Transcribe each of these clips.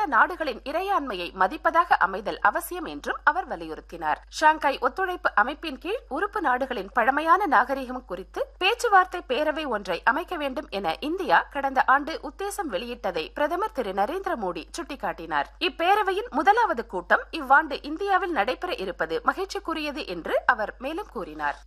நாடுகளின் இறையாண்மையை மதிப்பதாக அமைதல் அவசியம் என்றும் அவர் வலியுறுத்தினார் ஷாங்காய் ஒத்துழைப்பு அமைப்பின் கீழ் உறுப்பு நாடுகளின் பழமையான நாகரிகம் குறித்து பேச்சுவார்த்தை பேரவை ஒன்றை அமைக்க வேண்டும் என இந்தியா கடந்த ஆண்டு உத்தேசம் வெளியிட்டதை பிரதமர் திரு நரேந்திர மோடி சுட்டிக்காட்டினார் இப்பேரவையின் முதலாவது கூட்டம் இவ்வாண்டு இந்தியாவில் நடைபெற இருப்பது மகிழ்ச்சிக்குரியது என்று அவர் மேலும் கூறினார்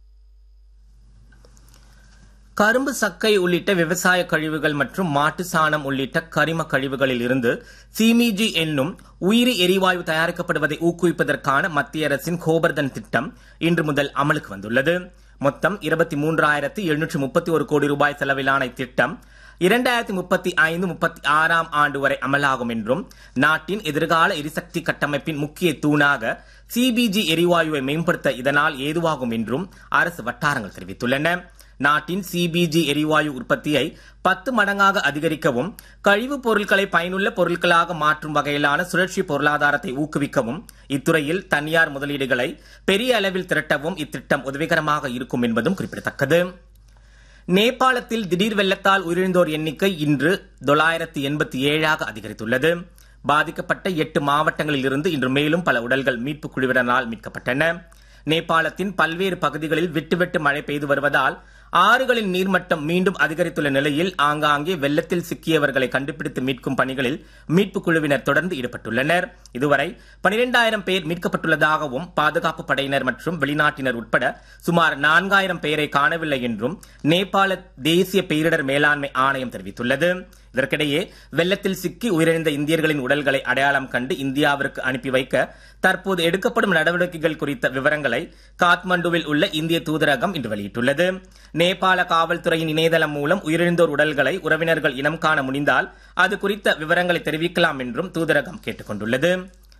கரும்பு சக்கை உள்ளிட்ட விவசாய கழிவுகள் மற்றும் மாட்டு சாணம் உள்ளிட்ட கரிம கழிவுகளில் இருந்து சிமிஜி என்னும் உயிரி எரிவாயு தயாரிக்கப்படுவதை ஊக்குவிப்பதற்கான மத்திய அரசின் கோபர்தன் திட்டம் இன்று முதல் அமலுக்கு வந்துள்ளது மொத்தம் இருபத்தி மூன்றாயிரத்தி எழுநூற்று முப்பத்தி ஒரு கோடி ரூபாய் செலவிலான இத்திட்டம் இரண்டாயிரத்தி முப்பத்தி ஐந்து முப்பத்தி ஆறாம் ஆண்டு வரை அமலாகும் என்றும் நாட்டின் எதிர்கால எரிசக்தி கட்டமைப்பின் முக்கிய தூணாக சிபிஜி எரிவாயுவை மேம்படுத்த இதனால் ஏதுவாகும் என்றும் அரசு வட்டாரங்கள் தெரிவித்துள்ளன நாட்டின் சிபிஜி எரிவாயு உற்பத்தியை பத்து மடங்காக அதிகரிக்கவும் கழிவுப் பொருட்களை பயனுள்ள பொருட்களாக மாற்றும் வகையிலான சுழற்சி பொருளாதாரத்தை ஊக்குவிக்கவும் இத்துறையில் தனியார் முதலீடுகளை பெரிய அளவில் திரட்டவும் இத்திட்டம் உதவிகரமாக இருக்கும் என்பதும் குறிப்பிடத்தக்கது நேபாளத்தில் திடீர் வெள்ளத்தால் உயிரிழந்தோர் எண்ணிக்கை இன்று தொள்ளாயிரத்தி எண்பத்தி ஏழாக அதிகரித்துள்ளது பாதிக்கப்பட்ட எட்டு மாவட்டங்களில் இருந்து இன்று மேலும் பல உடல்கள் மீட்புக் குழுவினரால் மீட்கப்பட்டன நேபாளத்தின் பல்வேறு பகுதிகளில் விட்டுவிட்டு மழை பெய்து வருவதால் ஆறுகளின் நீர்மட்டம் மீண்டும் அதிகரித்துள்ள நிலையில் ஆங்காங்கே வெள்ளத்தில் சிக்கியவர்களை கண்டுபிடித்து மீட்கும் பணிகளில் மீட்புக் குழுவினர் தொடர்ந்து ஈடுபட்டுள்ளனர் இதுவரை பனிரெண்டாயிரம் பேர் மீட்கப்பட்டுள்ளதாகவும் பாதுகாப்பு படையினர் மற்றும் வெளிநாட்டினர் உட்பட சுமார் நான்காயிரம் பேரை காணவில்லை என்றும் நேபாள தேசிய பேரிடர் மேலாண்மை ஆணையம் தெரிவித்துள்ளது இதற்கிடையே வெள்ளத்தில் சிக்கி உயிரிழந்த இந்தியர்களின் உடல்களை அடையாளம் கண்டு இந்தியாவிற்கு அனுப்பி வைக்க தற்போது எடுக்கப்படும் நடவடிக்கைகள் குறித்த விவரங்களை காத்மண்டுவில் உள்ள இந்திய தூதரகம் இன்று வெளியிட்டுள்ளது நேபாள காவல்துறையின் இணையதளம் மூலம் உயிரிழந்தோர் உடல்களை உறவினர்கள் இனம் காண முடிந்தால் அது குறித்த விவரங்களை தெரிவிக்கலாம் என்றும் தூதரகம் கேட்டுக் கொண்டுள்ளது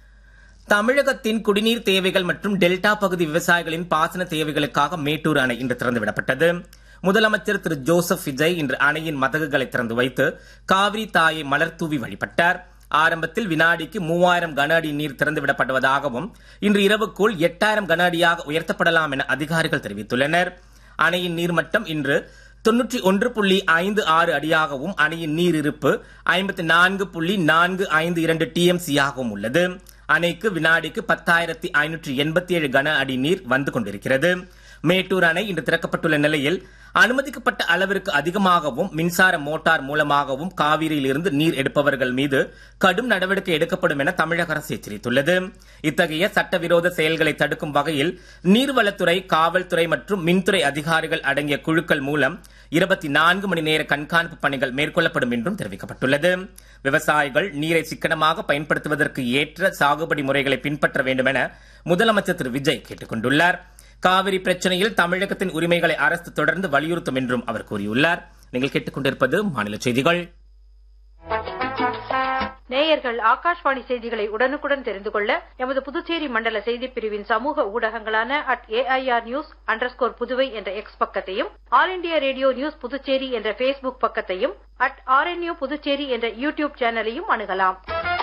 தமிழகத்தின் குடிநீர் தேவைகள் மற்றும் டெல்டா பகுதி விவசாயிகளின் பாசன தேவைகளுக்காக மேட்டூர் அணை இன்று திறந்துவிடப்பட்டது முதலமைச்சர் திரு ஜோசப் விஜய் இன்று அணையின் மதகுகளை திறந்து வைத்து காவிரி தாயை மலர் தூவி வழிபட்டார் ஆரம்பத்தில் வினாடிக்கு மூவாயிரம் கன அடி நீர் திறந்துவிடப்படுவதாகவும் இன்று இரவுக்குள் எட்டாயிரம் கன அடியாக உயர்த்தப்படலாம் என அதிகாரிகள் தெரிவித்துள்ளனர் அணையின் நீர்மட்டம் இன்று தொன்னூற்றி ஒன்று புள்ளி ஐந்து ஆறு அடியாகவும் அணையின் நீர் இருப்பு ஐம்பத்தி நான்கு புள்ளி நான்கு ஐந்து இரண்டு டிஎம்சியாகவும் உள்ளது அணைக்கு வினாடிக்கு பத்தாயிரத்தி ஐநூற்றி எண்பத்தி ஏழு கன அடி நீர் வந்து கொண்டிருக்கிறது மேட்டூர் அணை இன்று திறக்கப்பட்டுள்ள நிலையில் அனுமதிக்கப்பட்ட அளவிற்கு அதிகமாகவும் மின்சார மோட்டார் மூலமாகவும் காவிரியில் இருந்து நீர் எடுப்பவர்கள் மீது கடும் நடவடிக்கை எடுக்கப்படும் என தமிழக அரசு எச்சரித்துள்ளது இத்தகைய சட்டவிரோத செயல்களை தடுக்கும் வகையில் நீர்வளத்துறை காவல்துறை மற்றும் மின்துறை அதிகாரிகள் அடங்கிய குழுக்கள் மூலம் இருபத்தி நான்கு மணி நேர கண்காணிப்பு பணிகள் மேற்கொள்ளப்படும் என்றும் தெரிவிக்கப்பட்டுள்ளது விவசாயிகள் நீரை சிக்கனமாக பயன்படுத்துவதற்கு ஏற்ற சாகுபடி முறைகளை பின்பற்ற வேண்டும் என முதலமைச்சர் திரு விஜய் கேட்டுக் கொண்டுள்ளார் காவிரி பிரச்சனையில் தமிழகத்தின் உரிமைகளை அரசு தொடர்ந்து வலியுறுத்தும் என்றும் அவர் கூறியுள்ளார் நீங்கள் கேட்டுக்கொண்டிருப்பது மாநில செய்திகள் நேயர்கள் ஆகாஷ்வாணி செய்திகளை உடனுக்குடன் தெரிந்து கொள்ள எமது புதுச்சேரி மண்டல செய்திப் பிரிவின் சமூக ஊடகங்களான at AIR news underscore Puduvai என்ற எக்ஸ் பக்கத்தையும் all India radio news Puducherry என்ற ஃபேஸ்புக் பக்கத்தையும் அட் ஆர்என்யூ புதுச்சேரி என்ற யூடியூப் சேனலையும் அணுகலாம்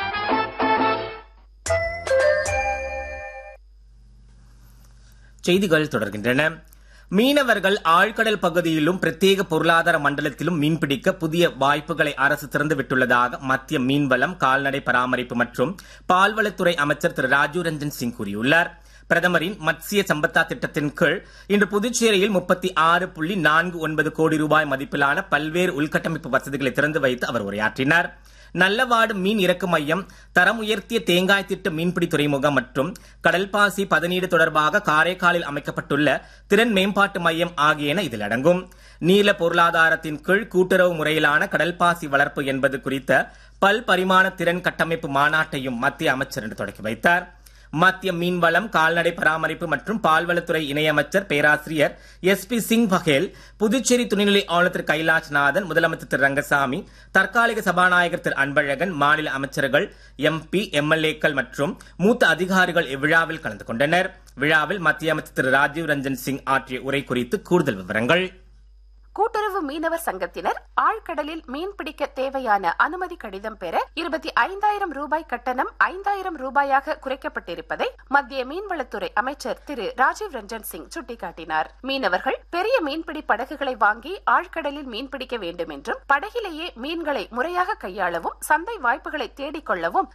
செய்திகள் தொடர்கின்றன மீனவர்கள் ஆழ்கடல் பகுதியிலும் பிரத்யேக பொருளாதார மண்டலத்திலும் மீன்பிடிக்க புதிய வாய்ப்புகளை அரசு திறந்துவிட்டுள்ளதாக மத்திய மீன்வளம் கால்நடை பராமரிப்பு மற்றும் பால்வளத்துறை அமைச்சர் திரு ராஜீவ் ரஞ்சன் சிங் கூறியுள்ளார் பிரதமரின் மத்சிய சம்பத்தா திட்டத்தின் கீழ் இன்று புதுச்சேரியில் முப்பத்தி ஆறு புள்ளி நான்கு ஒன்பது கோடி ரூபாய் மதிப்பிலான பல்வேறு உள்கட்டமைப்பு வசதிகளை திறந்து வைத்து அவர் உரையாற்றினார் நல்லவாடு மீன் இறக்கு மையம் தரம் உயர்த்திய தேங்காய் திட்ட மீன்பிடி துறைமுகம் மற்றும் கடல்பாசி பதனீடு தொடர்பாக காரைக்காலில் அமைக்கப்பட்டுள்ள திறன் மேம்பாட்டு மையம் ஆகியன இதில் அடங்கும் நீல பொருளாதாரத்தின் கீழ் கூட்டுறவு முறையிலான கடல்பாசி வளர்ப்பு என்பது குறித்த பல் பரிமாண திறன் கட்டமைப்பு மாநாட்டையும் மத்திய அமைச்சர் இன்று தொடக்கி வைத்தார் மத்திய மீன்வளம் கால்நடை பராமரிப்பு மற்றும் பால்வளத்துறை இணையமைச்சர் பேராசிரியர் எஸ் பி சிங் பகேல் புதுச்சேரி துணைநிலை ஆளுநர் திரு கைலாஷ்நாதன் முதலமைச்சர் திரு ரங்கசாமி தற்காலிக சபாநாயகர் திரு அன்பழகன் மாநில அமைச்சர்கள் எம்பி எம்எல்ஏக்கள் மற்றும் மூத்த அதிகாரிகள் இவ்விழாவில் கலந்து கொண்டனர் விழாவில் மத்திய அமைச்சர் திரு ராஜீவ் ரஞ்சன் சிங் ஆற்றிய உரை குறித்து கூடுதல் விவரங்கள் கூட்டுறவு மீனவர் சங்கத்தினர் ஆழ்கடலில் மீன்பிடிக்க தேவையான அனுமதி கடிதம் பெற இருபத்தி ஐந்தாயிரம் ரூபாய் கட்டணம் ஐந்தாயிரம் ரூபாயாக குறைக்கப்பட்டிருப்பதை மத்திய மீன்வளத்துறை அமைச்சர் திரு ராஜீவ் ரஞ்சன் சிங் சுட்டிக்காட்டினார் மீனவர்கள் பெரிய மீன்பிடி படகுகளை வாங்கி ஆழ்கடலில் மீன்பிடிக்க வேண்டும் என்றும் படகிலேயே மீன்களை முறையாக கையாளவும் சந்தை வாய்ப்புகளை தேடிக்கொள்ளவும்